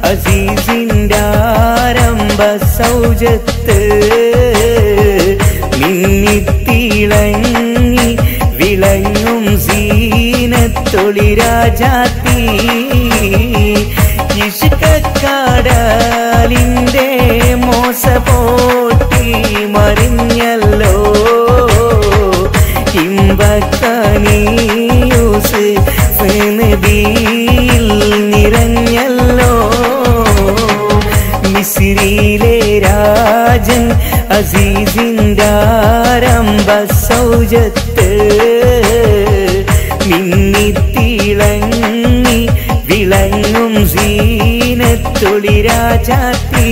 അസീസിൻ്റെ ആരംഭ സൗജത്ത് മിന്നിത്തിളങ്ങി വിളങ്ങും സീനത്തൊളിരാജാത്തി ഇഷ്കക്കടലിൻ്റെ മോസ പോട്ടി മറിഞ്ഞല്ലോ ഇമ്പക്കനീയൂസ് നദിയിൽ നിറഞ്ഞല്ലോ മിസിരിയിലെ രാജൻ അസീസിൻ്റെ ആരംഭ സൗജത്ത് മിന്നിത്തിളങ്ങി വിളങ്ങും സീനത്തൊളിരാജാത്തി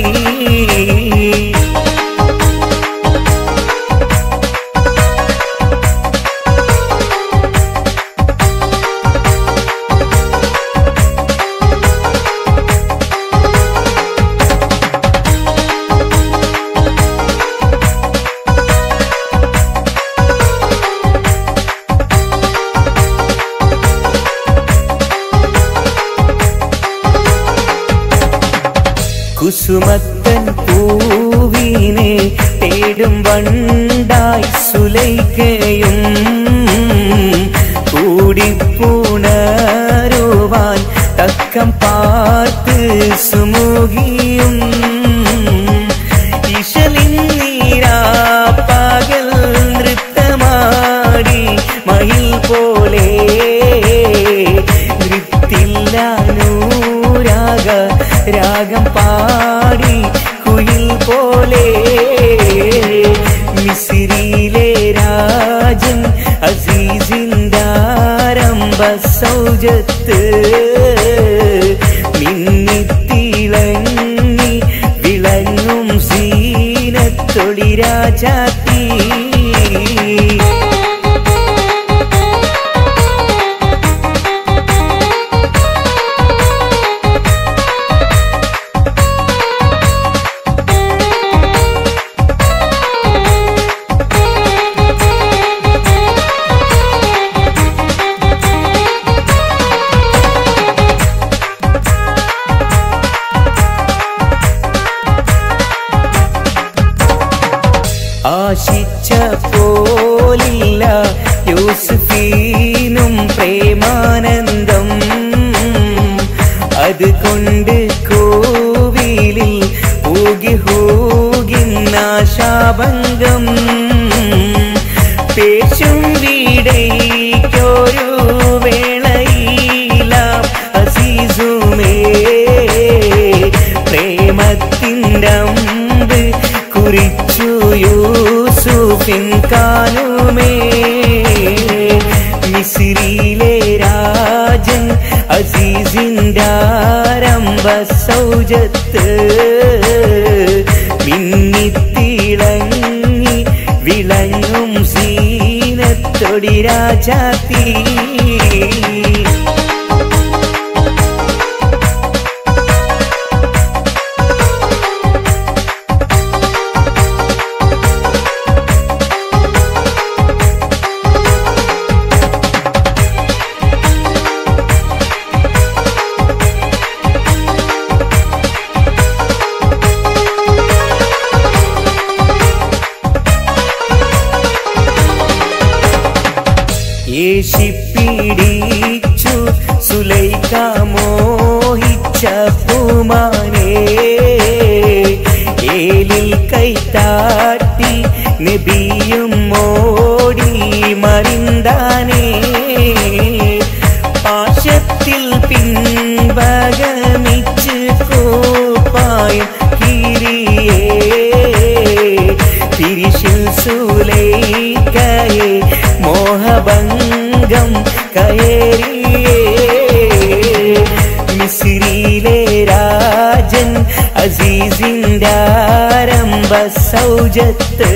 കുസുമത്തൻ പൂവിനെ തേടും വണ്ടായി സുലൈക്കയും കൂടിപ്പുണരുവാൻ തക്കം പാർത്ത് സുമുഖിയും ഇശലിൻ നീരാ പകൽ നൃത്തമാടി മയിൽ പോലെ നൃത്തില്ല നൂരാഗ രാഗം പാടി കുയിൽ പോലെ മിസിരിയിലെ രാജൻ അസീസിൻ്റെ ആരംഭ സൗജത്ത് മിന്നിത്തിളങ്ങി വിളങ്ങും സീനത്തൊളിരാജാത്തി ആശിച്ച പോലില്ല യൂസുഫീനും പ്രേമാനന്ദം അതുകൊണ്ട് കോവിലിൽ ഊകി ഹൂകിന്നാശാഭംഗം പേശും വീടേക്കൊരു വേളയില അസീസുമേ പ്രേമത്തിൻ്റെ അമ്പ് കുറിച്ചു യൂസുഫിൻ കാനുമേ മിസിരിയിലെ രാജൻ അസീസിൻ്റെ ആരംഭ സൗജത്ത് മിന്നിത്തിളങ്ങി വിളങ്ങും സീനത്തൊടി രാജാത്തി യേശിപ്പിടിച്ചു സുലൈക മോഹിച്ച പൂമാനേ ഏലിൽ കൈത്താട്ടി നബിയും ഓടി മറിന്താനേ പാശത്തിൽ പിൻവഗമിച്ച് കോപ്പായും കിരിയേ തിരിശിൽ സുലൈക്കയെ മോഹഭംഗം കയറിയേ മിസിരിയിലെ രാജൻ അസീസിൻ്റെ ആരംഭ സൗജത്ത്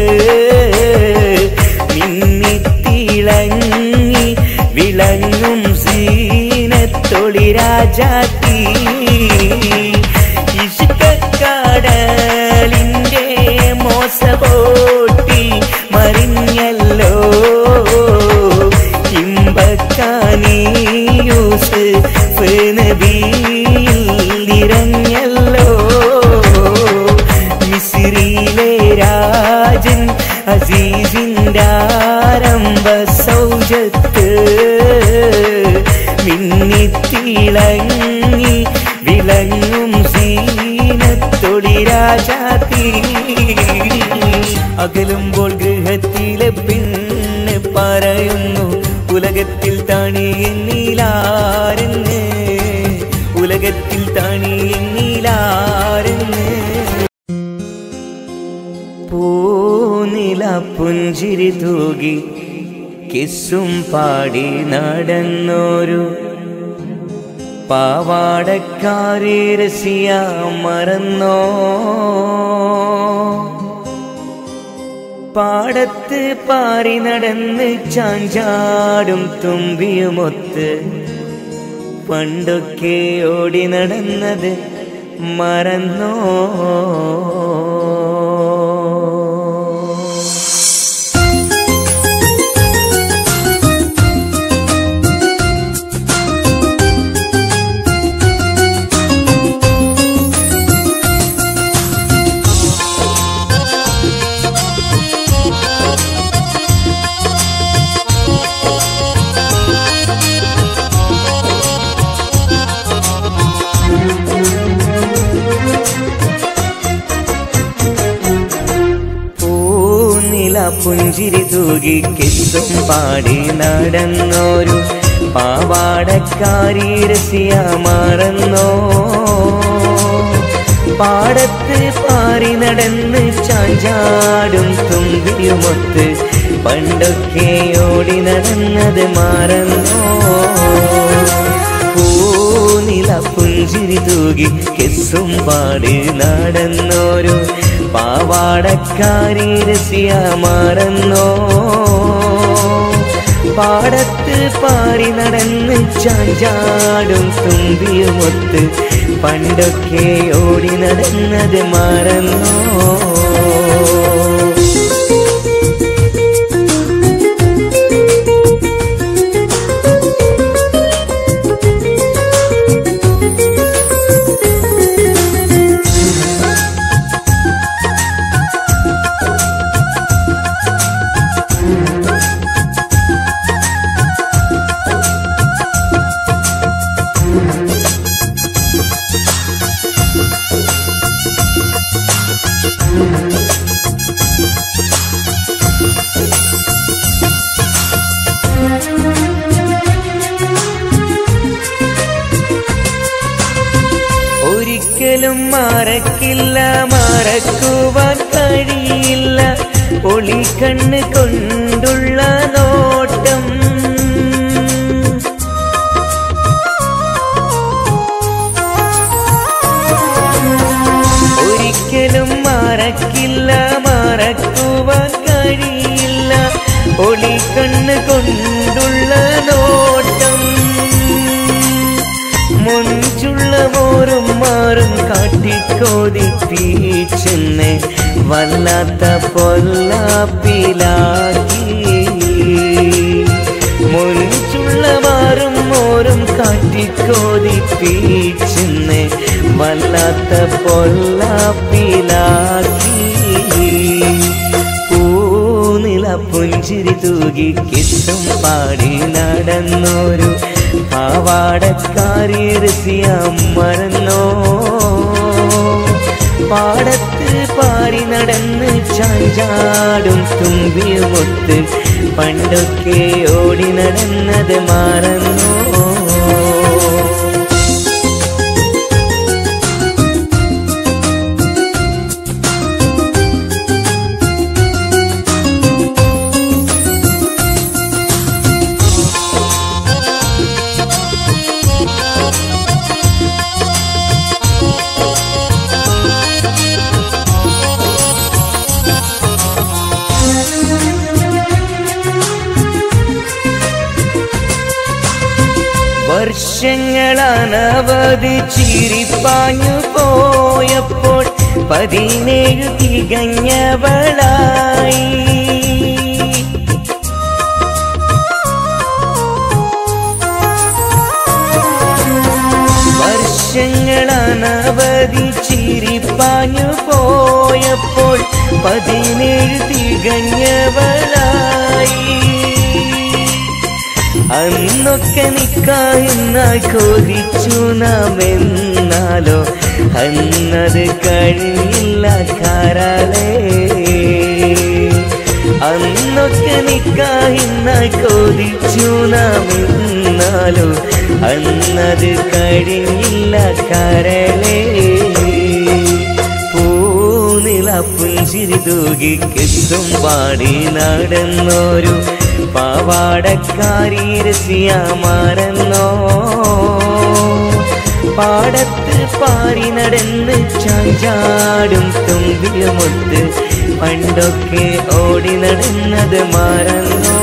മിന്നിത്തിളങ്ങി വിളങ്ങും സീനത്തൊളി രാജാത്തി ഇഷ്കക്കടലിൻ്റെ മോസപോട്ടി മറിഞ്ഞല്ലോ ഇമ്പക്കാനീയൂസ് നബിയിൽ നിറഞ്ഞല്ലോ തിളങ്ങി വിളങ്ങും സീനത്തൊളി രാജാത്തി അകലുമ്പോൾ ഗൃഹത്തിലെ പെണ്ണ് പറയുന്നു ഉലകത്തിൽ തണി എന്നിലാരെന്ന് ഉലകത്തിൽ തണി എന്നിലാരെന്ന് പൂനില പുഞ്ചിരി തൂകി കിസ്സും പാടി നടന്നോരു പാവാടക്കാരി രസിയ മറന്നോ പാടത്ത് പാറി നടന്ന് ചാഞ്ചാടും തുമ്പിയുമൊത്ത് പണ്ടൊക്കെ ഓടി നടന്നത് മറന്നോ പൂനില പുഞ്ചിരി തൂകി കിസ്സും പാടി നടന്നോരു പാവാടക്കാരി രസിയ മറന്നോ പാടത്ത് പാറി നടന്ന് ചാഞ്ചാടും തുമ്പിയുമൊത്ത് പണ്ടൊക്കെ ഓടി നടന്നത് മറന്നോ പൂനില പുഞ്ചിരി തൂകി കിസ്സും പാടി നടന്നോരു പാവാടക്കാരി രസിയ മറന്നോ പാടത്ത് പാറി നടന്ന് ചാഞ്ചാടും തുമ്പിയുമൊത്ത് പണ്ടൊക്കെ ഓടി നടന്നത് മറന്നോ ഒരിക്കലും മറക്കില്ല മറക്കുവാൻ കഴിയില്ല ഒളി കണ്ണ് കൊണ്ടുള്ള നോട്ടം ഒരിക്കലും മറക്കില്ല മറക്കുവാൻ കഴിയില്ല ഒളി കണ്ണ് കൊണ്ടുള്ള നോട്ടം മുഞ്ചുള്ള മോറും മാറും കാട്ടിക്കോതി പീച്ചെന്നെ വല്ലാത്ത പൊല്ലാപ്പിലാക്കി മുഞ്ചുള്ള മാറും മോറും കാട്ടിക്കോതി പീച്ചെന്നെ വല്ലാത്ത പൊല്ലാപ്പിലാക്കി പൂനില പുഞ്ചിരി തൂകി കിസ്സും പാടി നടന്നോരു പാവാടക്കാരി രസിയ മറന്നോ പാടത്ത് പാറി നടന്ന് ചാഞ്ചാടും തുമ്പിയുമൊത്ത് പണ്ടൊക്കെ ഓടി നടന്നത് മറന്നോ വർഷങ്ങളനവധി ചിരിപ്പാഞ്ഞു പോയപ്പോൾ പതിനേഴ് തികഞ്ഞവളായി വർഷങ്ങളനവധി ചിരിപ്പാഞ്ഞു പോയപ്പോൾ പതിനേഴ് തികഞ്ഞവളായി അന്നൊക്കെ നിക്കായെന്നാൽ കൊതിച്ചു നാം എന്നാലോ അന്നത് കഴിഞ്ഞില്ല കാരാലേ അന്നൊക്കെ നിക്കായെന്നാൽ കൊതിച്ചു നാം എന്നാലോ അന്നത് കഴിഞ്ഞില്ല കരളേ പൂനില പുഞ്ചിരി തൂകി കിസ്സും പാടി നടന്നൊരു പാവാടക്കാരി രസിയാമാരെന്നോ പാടത്ത് പാറി നടന്ന് ചാഞ്ചാടും തുമ്പിയുമൊത്ത് പണ്ടൊക്കെ ഓടി നടന്നത് മറന്നോ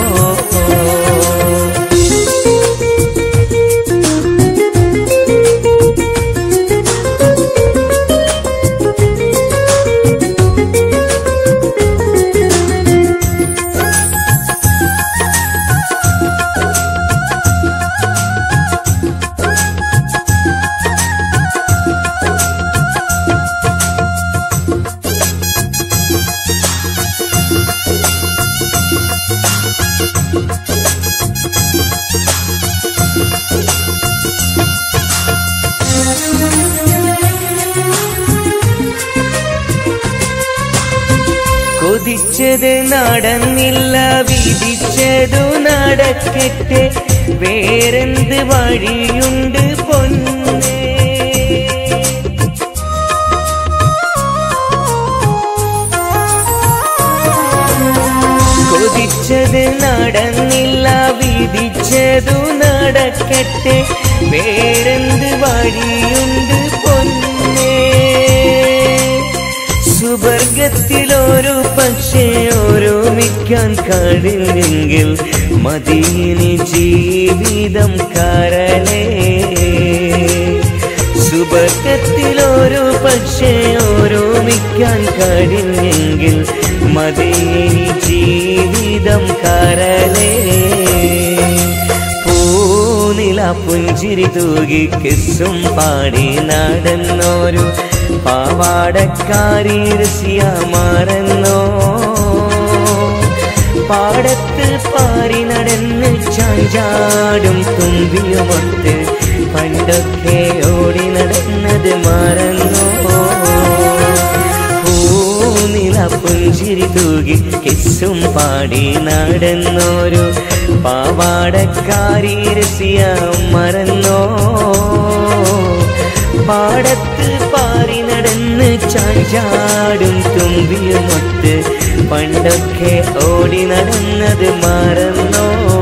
കൊതിച്ചത് നടന്നില്ല വിധിച്ചതു നടക്കട്ടെ വേറെന്ത് വഴിയുണ്ട് പൊന്നേ കൊതിച്ചത് നടന്നില്ല വിധിച്ചതു നടക്കട്ടെ വേറെന്ത് വഴിയുണ്ട് പൊന്നേ സുവർഗത്തിലൊരു പക്ഷേ ഓരോമിക്കാൻ കഴിഞ്ഞെങ്കിൽ മദീനി ജീവിതം കാരണേ സുവർഗത്തിലൊരു പക്ഷേ ഓരോമിക്കാൻ കഴിഞ്ഞെങ്കിൽ മദീനി ജീവിതം കാരണേ പൂനില പുഞ്ചിരി തൂകി കിസ്സും പാടി നടന്നോരു പാവാടക്കാരി രസിയാമാരെന്നോ പാടത്ത് പാറി നടന്ന് ചാഞ്ചാടും തുമ്പിയുമൊത്ത് പണ്ടൊക്കെ ഓടി നടന്നത് മറന്നോ പൂനില പുഞ്ചിരി തൂകി കിസ്സും പാടി നടന്നോരു പാവാടക്കാരി രസിയാം മറന്നോ പാടത്ത് പാറി നടന്ന് ചാഞ്ചാടും തുമ്പിയുമൊത്ത് പണ്ടൊക്കെ ഓടി നടന്നത് മറന്നോ